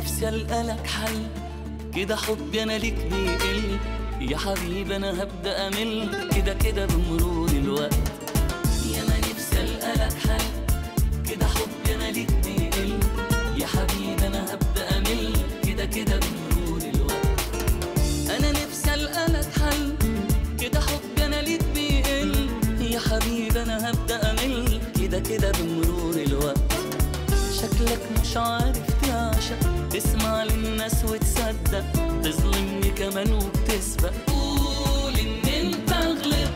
نفسي القالك حل كده حبي انا ليك بيقل يا حبيبي انا هبدا امل كده كده بمرور الوقت يا ما نفسي القالك حل كده حبي انا ليك بيقل يا حبيبي انا هبدا امل كده كده بمرور الوقت انا نفسي القالك حل كده حبي انا ليك بيقل يا حبيبي انا هبدا امل كده كده بمرور الوقت شكلك مش عارف تعشق تسمع للناس وتصدق تظلمني كمان وبتسبق قول ان انت غلط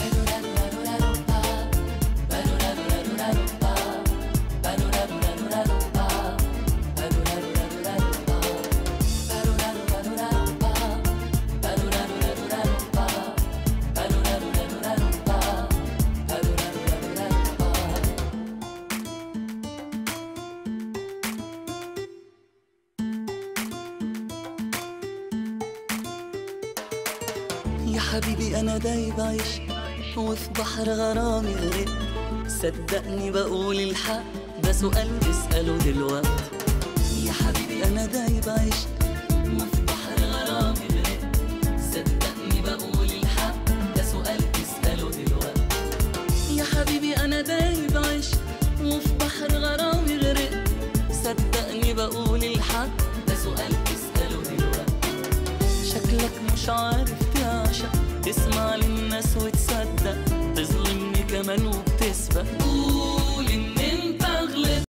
يا حبيبي انا دايب عيش وفي بحر غرامي غرقت صدقني بقول الحق ده سؤال تسأله دلوقتي يا حبيبي انا دايب عيش وفي بحر غرامي غرقت صدقني بقول الحق ده سؤال تسأله دلوقتي يا حبيبي انا دايب عيش وفي بحر غرامي غرقت صدقني بقول الحق ده سؤال تسأله دلوقتي شكلك مش عارف تعشق تسمع للناس وتصدق تظلمني كمان وبتسبق قول ان انت غلطت